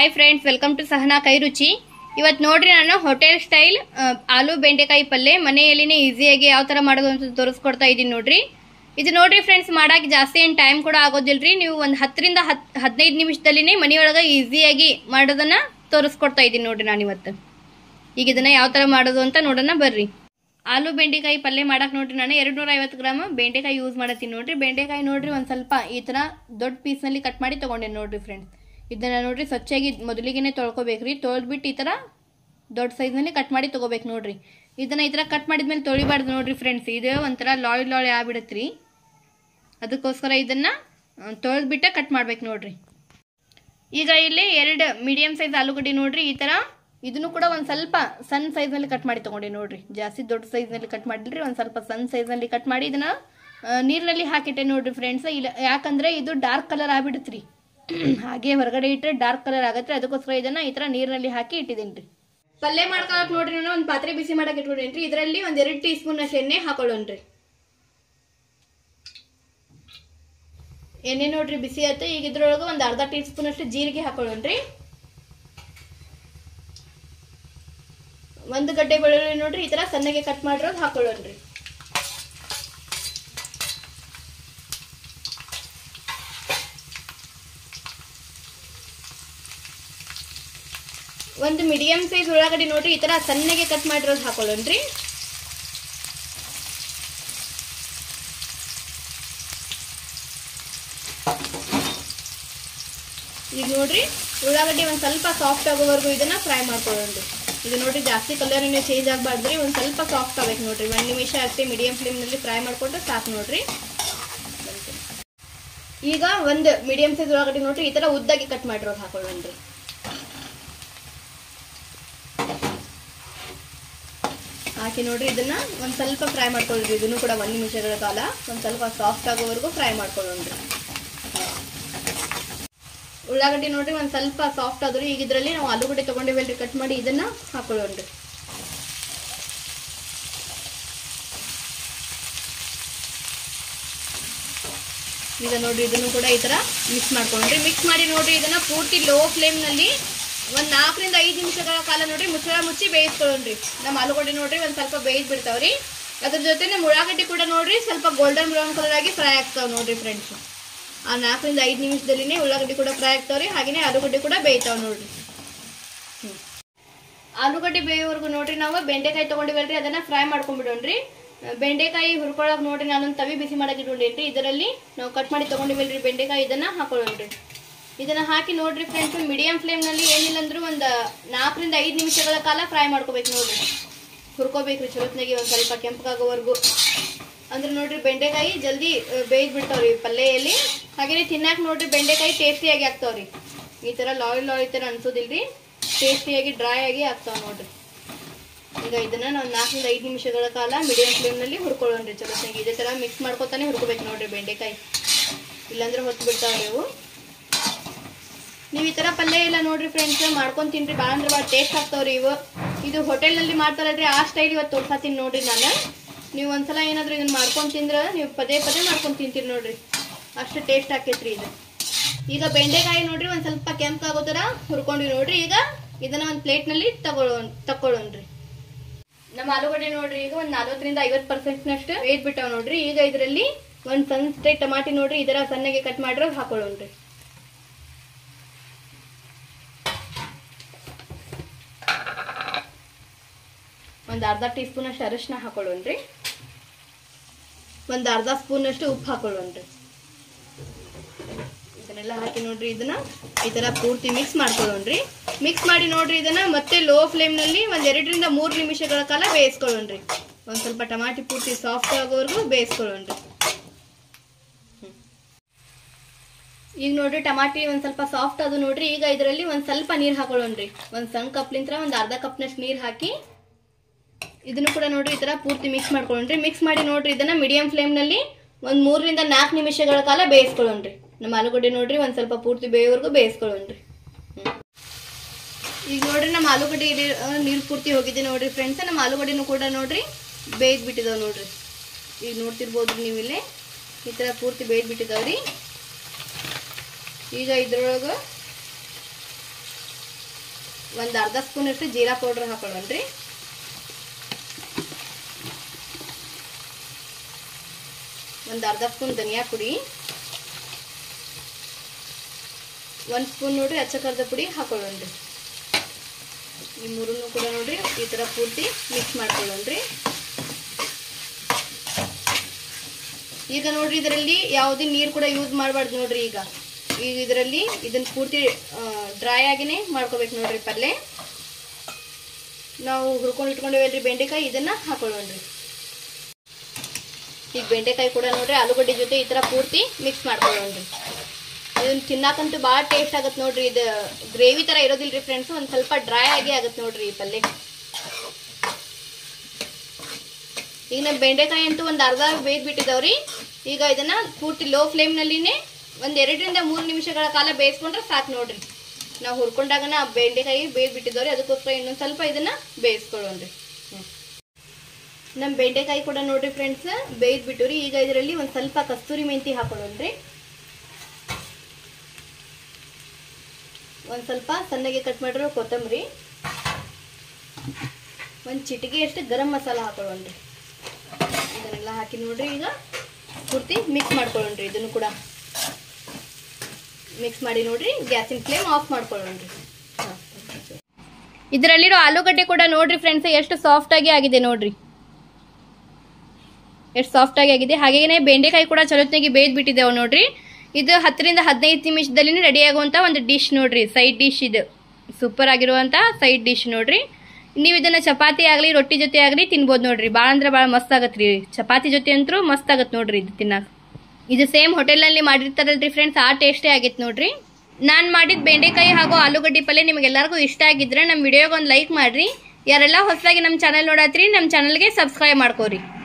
Hi friends welcome to Sahana ಕೈ ರುಚಿ ಇವತ್ತು ನೋಡ್ರಿ ನಾನು ಹೋಟೆಲ್ ಸ್ಟೈಲ್ ಆಲೂ ಬೆಂಡೆಕಾಯಿ ಪಲ್ಯ ಮನೆಯಲ್ಲಿನೇ ಈಸಿಯಾಗಿ ಯಾವ ಥರ ಮಾಡೋದು ಅಂತ ತೋರಿಸ್ಕೊಡ್ತಾ ಇದ್ದೀನಿ ನೋಡ್ರಿ ಇದು ನೋಡ್ರಿ ಫ್ರೆಂಡ್ಸ್ ಮಾಡಕ್ಕೆ ಜಾಸ್ತಿ ಏನು ಟೈಮ್ ಕೂಡ ಆಗೋದಿಲ್ರಿ ನೀವು ಒಂದು ಹತ್ತರಿಂದ ಹತ್ ಹದಿನೈದು ನಿಮಿಷದಲ್ಲಿನೇ ಮನೆಯೊಳಗೆ ಈಸಿಯಾಗಿ ಮಾಡೋದನ್ನ ತೋರಿಸ್ಕೊಡ್ತಾ ಇದ್ದೀನಿ ನೋಡ್ರಿ ನಾನು ಇವತ್ತು ಈಗ ಇದನ್ನ ಯಾವ ಥರ ಮಾಡೋದು ಅಂತ ನೋಡೋಣ ಬರ್ರಿ ಆಲೂ ಬೆಂಡೆಕಾಯಿ ಪಲ್ಯ ಮಾಡಕ್ಕೆ ನೋಡ್ರಿ ನಾನು ಎರಡು ನೂರ ಐವತ್ತು ಗ್ರಾಮ್ ಬೆಂಡೆಕಾಯಿ ಯೂಸ್ ಮಾಡತ್ತೀನಿ ನೋಡ್ರಿ ಬೆಂಡೆಕಾಯಿ ನೋಡ್ರಿ ಒಂದು ಸ್ವಲ್ಪ ಈ ಥರ ದೊಡ್ಡ ಪೀಸ್ನಲ್ಲಿ ಕಟ್ ಮಾಡಿ ತೊಗೊಂಡೆ ನೋಡ್ರಿ ಫ್ರೆಂಡ್ಸ್ ಇದನ್ನ ನೋಡ್ರಿ ಸ್ವಚ್ಛಾಗಿ ಮೊದಲಿಗೆನೆ ತೊಳ್ಕೊಬೇಕ್ರಿ ತೊಳೆದ್ಬಿಟ್ಟು ಈ ಥರ ದೊಡ್ಡ ಸೈಜ್ನಲ್ಲಿ ಕಟ್ ಮಾಡಿ ತೊಗೋಬೇಕು ನೋಡ್ರಿ ಇದನ್ನ ಈ ಥರ ಕಟ್ ಮಾಡಿದ್ಮೇಲೆ ತೊಳಿಬಾರ್ದು ನೋಡ್ರಿ ಫ್ರೆಂಡ್ಸ್ ಇದು ಒಂಥರ ಲಾಳಿ ಲಾಳಿ ಆಗ್ಬಿಡತ್ರಿ ಅದಕ್ಕೋಸ್ಕರ ಇದನ್ನ ತೊಳೆದ್ಬಿಟ್ಟೆ ಕಟ್ ಮಾಡ್ಬೇಕು ನೋಡ್ರಿ ಈಗ ಇಲ್ಲಿ ಎರಡು ಮೀಡಿಯಂ ಸೈಜ್ ಆಲೂಗಡ್ಡೆ ನೋಡ್ರಿ ಈ ತರ ಇದನ್ನು ಕೂಡ ಒಂದ್ ಸ್ವಲ್ಪ ಸಣ್ಣ ಸೈಜ್ ನಲ್ಲಿ ಕಟ್ ಮಾಡಿ ತಗೊಂಡೆ ನೋಡ್ರಿ ಜಾಸ್ತಿ ದೊಡ್ಡ ಸೈಜ್ ನಲ್ಲಿ ಕಟ್ ಮಾಡಿಲ್ರಿ ಒಂದ್ ಸ್ವಲ್ಪ ಸಣ್ಣ ಸೈಜ್ ನಲ್ಲಿ ಕಟ್ ಮಾಡಿ ಇದನ್ನ ಆ, ನೀರಿನಲ್ಲಿ ಹಾಕಿಟ್ಟೆ ನೋಡ್ರಿ ಫ್ರೆಂಡ್ಸ್ ಇಲ್ಲ ಯಾಕಂದ್ರೆ ಇದು ಡಾರ್ಕ್ ಕಲರ್ ಆಗ್ಬಿಡುತ್ರಿ ಹಾಗೆ ಹೊರಗಡೆ ಇಟ್ಟರೆ ಡಾರ್ಕ್ ಕಲರ್ ಆಗತ್ತೆ ಅದಕ್ಕೋಸ್ಕರ ಇದನ್ನ ಈ ತರ ನೀರಿನಲ್ಲಿ ಹಾಕಿ ಇಟ್ಟಿದ್ದೀನಿ ಪಲ್ಯ ಮಾಡ್ಕೊಳಕ್ ನೋಡ್ರಿ ನಾನು ಒಂದ್ ಪಾತ್ರೆ ಬಿಸಿ ಮಾಡಕ್ ಇಟ್ಕೊಂಡೇನ್ರಿ ಇದರಲ್ಲಿ ಒಂದ್ ಎರಡು ಟೀ ಸ್ಪೂನ್ ಅಷ್ಟು ಎಣ್ಣೆ ಹಾಕೊಳ್ಳೋಣ್ರಿ ಎಣ್ಣೆ ನೋಡ್ರಿ ಬಿಸಿ ಆಯ್ತು ಈಗ ಇದ್ರೊಳಗೆ ಒಂದು ಅರ್ಧ ಟೀ ಸ್ಪೂನ್ ಅಷ್ಟು ಜೀರಿಗೆ ಹಾಕೊಳ್ಳೋಣ್ರಿ ಒಂದು ಗಡ್ಡೆ ಬೆಳ್ಳುಳ್ಳಿ ನೋಡ್ರಿ ಈ ತರ ಸಣ್ಣಗೆ ಕಟ್ ಮಾಡಿರೋದು ಹಾಕೊಳ್ಳೋಣ್ರಿ ಒಂದು ಮೀಡಿಯಂ ಸೈಜ್ ಉಳ್ಳಾಗಡ್ಡಿ ನೋಡ್ರಿ ಈ ತರ ಸಣ್ಣಗೆ ಕಟ್ ಮಾಡಿರೋದು ಹಾಕೊಳ್ಳೋಣ್ರಿ ಈಗ ನೋಡ್ರಿ ಉಳ್ಳಾಗಡ್ಡಿ ಒಂದ್ ಸ್ವಲ್ಪ ಸಾಫ್ಟ್ ಆಗೋವರೆಗೂ ಇದನ್ನ ಫ್ರೈ ಮಾಡ್ಕೊಳ್ಳೋಣ್ರಿ ಇದು ನೋಡ್ರಿ ಜಾಸ್ತಿ ಕಲರ್ ಇನ್ನೂ ಚೇಂಜ್ ಆಗಬಾರ್ದ್ರಿ ಒಂದ್ ಸ್ವಲ್ಪ ಸಾಫ್ಟ್ ಆಗ್ಬೇಕು ನೋಡ್ರಿ ಒಂದ್ ನಿಮಿಷ ಅಷ್ಟೇ ಮೀಡಿಯಂ ಫ್ಲೇಮ್ ನಲ್ಲಿ ಫ್ರೈ ಮಾಡ್ಕೊಂಡ್ರೆ ಸಾಕು ನೋಡ್ರಿ ಈಗ ಒಂದು ಮೀಡಿಯಂ ಸೈಜ್ ಉಳ್ಳಾಗಡ್ಡಿ ನೋಡ್ರಿ ಈ ತರ ಉದ್ದಾಗಿ ಕಟ್ ಮಾಡಿರೋದು ಹಾಕೊಳ್ಳೋಣ್ರಿ ಹಾಕಿ ನೋಡ್ರಿ ಇದನ್ನ ಒಂದ್ ಸ್ವಲ್ಪ ಫ್ರೈ ಮಾಡ್ಕೊಳ್ರಿ ಇದನ್ನು ಕೂಡ ಒಂದ್ ನಿಮಿಷಗಳ ಕಾಲ ಒಂದ್ ಸ್ವಲ್ಪ ಸಾಫ್ಟ್ ಆಗೋವರೆಗೂ ಫ್ರೈ ಮಾಡ್ಕೊಳ್ಳೋಣ್ರಿ ಉಳ್ಳಾಗಡ್ಡಿ ನೋಡ್ರಿ ಒಂದ್ ಸ್ವಲ್ಪ ಸಾಫ್ಟ್ ಆದ್ರಿ ಈಗ ಇದ್ರಲ್ಲಿ ನಾವು ಆಲೂಗಡ್ಡೆ ತಗೊಂಡಿವಲ್ರಿ ಕಟ್ ಮಾಡಿ ಇದನ್ನ ಹಾಕೊಳ್ಳೋಣ್ರಿ ಈಗ ನೋಡ್ರಿ ಇದನ್ನು ಕೂಡ ಈ ತರ ಮಿಕ್ಸ್ ಮಾಡ್ಕೊಂಡ್ರಿ ಮಿಕ್ಸ್ ಮಾಡಿ ನೋಡ್ರಿ ಇದನ್ನ ಪೂರ್ತಿ ಲೋ ಫ್ಲೇಮ್ ನಲ್ಲಿ ಒಂದ್ ನಾಲ್ಕರಿಂದ ಐದು ನಿಮಿಷಗಳ ಕಾಲ ನೋಡ್ರಿ ಮುಚ್ಚಳ ಮುಚ್ಚಿ ಬೇಯಿಸ್ಕೊಳ್ಳೋಣ್ರಿ ನಮ್ಮ ಆಲೂಗಡ್ಡೆ ನೋಡ್ರಿ ಒಂದ್ ಸ್ವಲ್ಪ ಬೇಯಿಸ್ ಬಿಡ್ತಾವ್ರಿ ಅದ್ರ ಜೊತೆ ನಮ್ಮ ಉಳ್ಳಾಗಡ್ಡಿ ಕೂಡ ನೋಡ್ರಿ ಸ್ವಲ್ಪ ಗೋಲ್ಡನ್ ಬ್ರೌನ್ ಕಲರ್ ಆಗಿ ಫ್ರೈ ಆಗ್ತಾವ ನೋಡ್ರಿ ಫ್ರೆಂಡ್ಸ್ ಆ ನಾಲ್ಕರಿಂದ ಐದು ನಿಮಿಷದಲ್ಲಿನೇ ಉಳ್ಳಾಗಡ್ಡಿ ಕೂಡ ಫ್ರೈ ಆಗ್ತಾವ್ರಿ ಹಾಗೇನೆ ಆಲೂಗಡ್ಡೆ ಕೂಡ ಬೇಯ್ತಾವ ನೋಡ್ರಿ ಹ್ಮ್. ಆಲೂಗಡ್ಡೆ ಬೇಯೋವರೆಗೂ ನೋಡ್ರಿ ನಾವು ಬೆಂಡೆಕಾಯಿ ತಗೊಂಡಿವಲ್ರಿ ಅದನ್ನ ಫ್ರೈ ಮಾಡ್ಕೊಂಡ್ಬಿಡೋಣ್ರಿ ಆ, ಬೆಂಡೆಕಾಯಿ ಹುರ್ಕೊಳಕ್ ನೋಡ್ರಿ ನಾನೊಂದು ತವಿ ಬಿಸಿ ಮಾಡಕ್ ಇಟ್ಕೊಂಡೇನ್ರಿ ಇದರಲ್ಲಿ ನಾವು ಕಟ್ ಮಾಡಿ ತಗೊಂಡಿವಲ್ರಿ ಬೆಂಡೆಕಾಯಿ ಇದನ್ನ ಹಾಕೊಳ್ಳೋಣ್ರಿ ಇದನ್ನ ಹಾಕಿ ನೋಡ್ರಿ ಫ್ರೆಂಡ್ಸ್ ಮೀಡಿಯಂ ಫ್ಲೇಮ್ ನಲ್ಲಿ ಏನಿಲ್ಲ ಅಂದ್ರೂ ಒಂದ್ ನಾಲ್ಕರಿಂದ ಐದು ನಿಮಿಷಗಳ ಕಾಲ ಫ್ರೈ ಮಾಡ್ಕೋಬೇಕು ನೋಡ್ರಿ ಹುರ್ಕೋಬೇಕ್ರಿ ಚಲೋತ್ನಾಗಿ ಒಂದ್ ಸ್ವಲ್ಪ ಕೆಂಪಗಾಗೋವರೆಗೂ ಅಂದ್ರೆ ನೋಡ್ರಿ ಬೆಂಡೆಕಾಯಿ ಜಲ್ದಿ ಬೇಯ್ದು ಬಿಡ್ತಾವ್ರಿ ಪಲ್ಲೆಯಲ್ಲಿ ಹಾಗೇನೆ ತಿನ್ನಾಕ ನೋಡ್ರಿ ಬೆಂಡೆಕಾಯಿ ಟೇಸ್ಟಿಯಾಗಿ ಆಗ್ತಾವ್ರಿ ಈ ತರ ಲಾಯ್ ಲಾಯ್ ತರ ಅನ್ಸೋದಿಲ್ರಿ ಟೇಸ್ಟಿಯಾಗಿ ಡ್ರೈ ಆಗಿ ಆಗ್ತಾವ ನೋಡ್ರಿ ಈಗ ಇದನ್ನ ನಾವು ನಾಲ್ಕರಿಂದ ಐದು ನಿಮಿಷಗಳ ಕಾಲ ಮೀಡಿಯಂ ಫ್ಲೇಮ್ ನಲ್ಲಿ ಹುರ್ಕೊಳ್ಳೋಣ್ರಿ ಚಲೋತ್ನಾಗಿ ಇದೇ ತರ ಮಿಕ್ಸ್ ಮಾಡ್ಕೊತಾನೆ ಹುರ್ಕೋಬೇಕು ನೋಡ್ರಿ ಬೆಂಡೆಕಾಯಿ ಇಲ್ಲಾಂದ್ರೆ ಹೊತ್ತು ಬಿಡ್ತಾವ್ರಿ ಇವು ನೀವು ಈ ತರ ಪಲ್ಯ ಎಲ್ಲ ನೋಡ್ರಿ ಫ್ರೆಂಡ್ಸ್ ಮಾಡ್ಕೊಂಡ್ ತಿನ್ರಿ ಭಾಳ ಅಂದ್ರೆ ಭಾಳ ಟೇಸ್ಟ್ ಆಗ್ತಾವ್ರಿ ಇವು ಇದು ಹೋಟೆಲ್ನಲ್ಲಿ ಮಾಡ್ತಾರಲ್ರಿ ಆ ಸ್ಟೈಲ್ ಇವತ್ತು ತೋರ್ಸಾತೀನಿ ನೋಡ್ರಿ ನಾನು ನೀವು ಒಂದ್ಸಲ ಏನಾದ್ರು ಇದನ್ನ ಮಾಡ್ಕೊಂಡ್ ತಿಂದ್ರ ನೀವು ಪದೇ ಪದೇ ಮಾಡ್ಕೊಂಡ್ ತಿಂತೀರಿ ನೋಡ್ರಿ ಅಷ್ಟು ಟೇಸ್ಟ್ ಆಕೈತ್ರಿ ಇದು ಈಗ ಬೆಂಡೆಕಾಯಿ ನೋಡ್ರಿ ಒಂದ್ ಸ್ವಲ್ಪ ಕೆಂಪಾಗೋ ತರ ಹುರ್ಕೊಂಡ್ವಿ ನೋಡ್ರಿ ಈಗ ಇದನ್ನ ಒಂದ್ ಪ್ಲೇಟ್ ನಲ್ಲಿ ತಗೊಳ್ಳೋ ತಕೊಳ್ಳೋಣ್ರಿ ನಮ್ಮ ಆಲೂಗಡ್ಡೆ ನೋಡ್ರಿ ಈಗ ಒಂದ್ ನಲ್ವತ್ತರಿಂದ ಐವತ್ ಪರ್ಸೆಂಟ್ ನಷ್ಟು ವೇಟ್ ಬಿಟ್ಟಾವ್ ನೋಡ್ರಿ ಈಗ ಇದರಲ್ಲಿ ಒಂದ್ ಸಣ್ಣ ಟಮಾಟಿ ನೋಡ್ರಿ ಇದರ ಸಣ್ಣಗೆ ಕಟ್ ಮಾಡಿರೋದು ಹಾಕೊಳ್ಳೋಣ್ರಿ ಒಂದ್ ಅರ್ಧ ಟೀ ಸ್ಪೂನ್ ಅಷ್ಟು ಅರಿಶಿನ ಹಾಕೊಳ್ಳೋಣ್ರಿ ಒಂದ್ ಅರ್ಧ ಸ್ಪೂನ್ ಅಷ್ಟು ಉಪ್ಪು ಹಾಕೊಳ್ಳೋಣ್ರಿ ಇದನ್ನೆಲ್ಲ ಹಾಕಿ ನೋಡ್ರಿ ಇದನ್ನ ಈ ತರ ಪೂರ್ತಿ ಮಿಕ್ಸ್ ಮಾಡ್ಕೊಳ್ಳೋಣ್ರಿ ಮಿಕ್ಸ್ ಮಾಡಿ ನೋಡ್ರಿ ಇದನ್ನ ಮತ್ತೆ ಲೋ ಫ್ಲೇಮ್ ನಲ್ಲಿ ಒಂದ್ ಎರಡರಿಂದ ಮೂರು ನಿಮಿಷಗಳ ಕಾಲ ಬೇಯಿಸ್ಕೊಳ್ಳೋಣ್ರಿ ಒಂದ್ ಸ್ವಲ್ಪ ಟಮಾಟಿ ಪೂರ್ತಿ ಸಾಫ್ಟ್ ಆಗೋವರೆಗೂ ಬೇಯಿಸ್ಕೊಳ್ಳೋಣ್ರಿ ಹ್ಮ್. ಈಗ ನೋಡ್ರಿ ಟಮಾಟಿ ಒಂದ್ ಸ್ವಲ್ಪ ಸಾಫ್ಟ್ ಅದು ನೋಡ್ರಿ ಈಗ ಇದರಲ್ಲಿ ಒಂದ್ ಸ್ವಲ್ಪ ನೀರ್ ಹಾಕೊಳ್ಳೋಣ್ರಿ ಒಂದ್ ಸಣ್ಣ ಕಪ್ಲಿಂತ್ರ ಒಂದ್ ಅರ್ಧ ಕಪ್ನಷ್ಟು ನೀರ್ ಹಾಕಿ ಇದನ್ನು ಕೂಡ ನೋಡ್ರಿ ಈ ತರ ಪೂರ್ತಿ ಮಿಕ್ಸ್ ಮಾಡ್ಕೊಳ್ಳೋಣ್ರಿ ಮಿಕ್ಸ್ ಮಾಡಿ ನೋಡ್ರಿ ಇದನ್ನ ಮೀಡಿಯಂ ಫ್ಲೇಮ್ ನಲ್ಲಿ ಒಂದ್ ಮೂರರಿಂದ ನಾಲ್ಕು ನಿಮಿಷಗಳ ಕಾಲ ಬೇಯಿಸ್ಕೊಳ್ಳೋಣ್ರಿ ನಮ್ಮ ಆಲೂಗಡ್ಡೆ ನೋಡ್ರಿ ಒಂದ್ ಸ್ವಲ್ಪ ಪೂರ್ತಿ ಬೇಯೋವರೆಗೂ ಬೇಯಿಸ್ಕೊಳ್ಳೋಣ್ರಿ ಹ್ಮ್. ಈಗ ನೋಡ್ರಿ ನಮ್ಮ ಆಲೂಗಡ್ಡೆ ಇಲ್ಲಿ ಆ, ನೀರ್ ಪೂರ್ತಿ ಹೋಗಿದೆ ನೋಡ್ರಿ ಫ್ರೆಂಡ್ಸ್ ನಮ್ಮ ಆಲೂಗಡ್ಡೆನೂ ಕೂಡ ನೋಡ್ರಿ ಬೇಯ್ದು ಬಿಟ್ಟಿದಾವ್ ನೋಡ್ರಿ ಈಗ ನೋಡ್ತಿರ್ಬೋದ್ರಿ ನೀವು ಇಲ್ಲಿ ಈ ತರ ಪೂರ್ತಿ ಬೇಯ್ದು ಬಿಟ್ಟಿದಾವ್ರಿ ಈಗ ಇದ್ರೊಳಗ ಒಂದು ಅರ್ಧ ಸ್ಪೂನ್ ಅಷ್ಟು ಜೀರಾ ಪೌಡ್ರ್ ಹಾಕೊಳ್ಳೋಣ್ರಿ ಒಂದು ಅರ್ಧ ಸ್ಪೂನ್ ಧನಿಯಾ ಪುಡಿ ಒಂದು ಸ್ಪೂನ್ ನೋಡ್ರಿ ಅಚ್ಚ ಕರ್ದ ಪುಡಿ ಹಾಕೊಳ್ಳೋಣ್ರಿ ಈ ಮೂರನ್ನು ಕೂಡ ನೋಡ್ರಿ ಈ ಥರ ಪೂರ್ತಿ ಮಿಕ್ಸ್ ಮಾಡ್ಕೊಳ್ಳೋಣ್ರಿ ಈಗ ನೋಡ್ರಿ ಇದರಲ್ಲಿ ಯಾವುದೇ ನೀರು ಕೂಡ ಯೂಸ್ ಮಾಡಬಾರ್ದು ನೋಡ್ರಿ ಈಗ ಈಗ ಇದರಲ್ಲಿ ಇದನ್ನ ಪೂರ್ತಿ ಡ್ರೈ ಆಗಿನೇ ಮಾಡ್ಕೋಬೇಕು ನೋಡ್ರಿ ಪಲ್ಯ ನಾವು ಹುರ್ಕೊಂಡು ಇಟ್ಕೊಂಡಿವೇಲ್ರಿ ಬೆಂಡೆಕಾಯಿ ಇದನ್ನ ಹಾಕೊಳ್ಳೋಣ್ರಿ ಈಗ ಬೆಂಡೆಕಾಯಿ ಕೂಡ ನೋಡ್ರಿ ಆಲೂಗಡ್ಡೆ ಜೊತೆ ಈ ಥರ ಪೂರ್ತಿ ಮಿಕ್ಸ್ ಮಾಡ್ಕೊಳ್ಳೋಣ್ರಿ ಇದನ್ನ ತಿನ್ನಾಕಂತೂ ಭಾಳ ಟೇಸ್ಟ್ ಆಗತ್ತೆ ನೋಡ್ರಿ ಇದು ಗ್ರೇವಿ ಥರ ಇರೋದಿಲ್ರಿ ಫ್ರೆಂಡ್ಸ್ ಒಂದು ಸ್ವಲ್ಪ ಡ್ರೈ ಆಗಿ ಆಗತ್ತೆ ನೋಡ್ರಿ ಈ ಪಲ್ಯ ಈಗ ನಮ್ಮ ಬೆಂಡೆಕಾಯಿ ಅಂತೂ ಒಂದು ಅರ್ಧ ಬೇಯ್ದು ಬಿಟ್ಟಿದಾವ್ರಿ ಈಗ ಇದನ್ನ ಪೂರ್ತಿ ಲೋ ಫ್ಲೇಮ್ನಲ್ಲಿನೇ ಒಂದು ಎರಡರಿಂದ ಮೂರು ನಿಮಿಷಗಳ ಕಾಲ ಬೇಯಿಸ್ಕೊಂಡ್ರೆ ಸಾಕು ನೋಡ್ರಿ ನಾವು ಹುರ್ಕೊಂಡಾಗನ ಬೆಂಡೆಕಾಯಿ ಬೇಯ್ದು ಬಿಟ್ಟಿದಾವ್ರಿ ಅದಕ್ಕೋಸ್ಕರ ಇನ್ನೊಂದು ಸ್ವಲ್ಪ ಇದನ್ನ ಬೇಯಿಸ್ಕೊಳ್ಳೋಣ್ರಿ ನಮ್ಮ ಬೆಂಡೆಕಾಯಿ ಕೂಡ ನೋಡ್ರಿ ಫ್ರೆಂಡ್ಸ್ ಬೇಯ್ದು ಬಿಟ್ಟು ಈಗ ಇದರಲ್ಲಿ ಒಂದು ಸ್ವಲ್ಪ ಕಸ್ತೂರಿ ಮೆಂತಿ ಹಾಕೊಳ್ಳೋಣ್ರಿ ಒಂದು ಸ್ವಲ್ಪ ಸಣ್ಣಗೆ ಕಟ್ ಮಾಡಿರೋ ಕೊತ್ತಂಬರಿ ಒಂದು ಚಿಟಿಕೆ ಅಷ್ಟು ಗರಂ ಮಸಾಲ ಹಾಕೊಳ್ಳೋಣ್ರಿ ಇದನ್ನೆಲ್ಲ ಹಾಕಿ ನೋಡ್ರಿ ಈಗ ಪೂರ್ತಿ ಮಿಕ್ಸ್ ಮಾಡ್ಕೊಳ್ಳೋಣ್ರಿ ಇದನ್ನು ಕೂಡ ಮಿಕ್ಸ್ ಮಾಡಿ ನೋಡ್ರಿ ಗ್ಯಾಸಿನ ಫ್ಲೇಮ್ ಆಫ್ ಮಾಡ್ಕೊಳ್ಳೋಣ್ರಿ ಇದರಲ್ಲಿರೋ ಆಲೂಗಡ್ಡೆ ಕೂಡ ನೋಡ್ರಿ ಫ್ರೆಂಡ್ಸ್ ಎಷ್ಟು ಸಾಫ್ಟ್ ಆಗಿ ಆಗಿದೆ ನೋಡ್ರಿ ಎಷ್ಟು ಸಾಫ್ಟ್ ಆಗಿ ಆಗಿದೆ ಹಾಗೇನೆ ಬೆಂಡೆಕಾಯಿ ಕೂಡ ಚಲೋತ್ನಾಗಿ ಬೇಯ್ದು ಬಿಟ್ಟಿದ್ದೇವೆ ನೋಡ್ರಿ ಇದು ಹತ್ತರಿಂದ ಹದಿನೈದು ನಿಮಿಷದಲ್ಲಿ ರೆಡಿ ಆಗುವಂತ ಒಂದು ಡಿಶ್ ನೋಡ್ರಿ ಸೈಡ್ ಡಿಶ್ ಇದು ಸೂಪರ್ ಆಗಿರುವಂತ ಸೈಡ್ ಡಿಶ್ ನೋಡ್ರಿ ನೀವು ಇದನ್ನ ಚಪಾತಿ ಆಗಲಿ ರೊಟ್ಟಿ ಜೊತೆ ಆಗಲಿ ತಿನ್ಬೋದು ನೋಡ್ರಿ ಭಾಳ ಅಂದ್ರೆ ಭಾಳ ಮಸ್ತ್ ಆಗತ್ರಿ ಚಪಾತಿ ಜೊತೆ ಅಂತೂ ಮಸ್ತ್ ಆಗತ್ ನೋಡ್ರಿ ಇದು ತಿನ್ನಕ್ಕೆ ಇದು ಸೇಮ್ ಹೋಟೆಲ್ನಲ್ಲಿ ಮಾಡಿರ್ತಾರಲ್ರಿ ಫ್ರೆಂಡ್ಸ್ ಆ ಟೇಸ್ಟೇ ಆಗೈತೆ ನೋಡ್ರಿ ನಾನು ಮಾಡಿದ ಬೆಂಡೆಕಾಯಿ ಹಾಗೂ ಆಲೂಗಡ್ಡೆ ಪಲ್ಯ ನಿಮಗೆಲ್ಲರಿಗೂ ಇಷ್ಟ ಆಗಿದ್ರೆ ನಮ್ಮ ವಿಡಿಯೋಗೆ ಒಂದು ಲೈಕ್ ಮಾಡ್ರಿ ಯಾರೆಲ್ಲ ಹೊಸದಾಗಿ ನಮ್ಮ ಚಾನಲ್ ನೋಡತ್ರಿ ನಮ್ಮ ಚಾನಲ್ಗೆ ಸಬ್ಸ್ಕ್ರೈಬ್ ಮಾಡ್ಕೋರಿ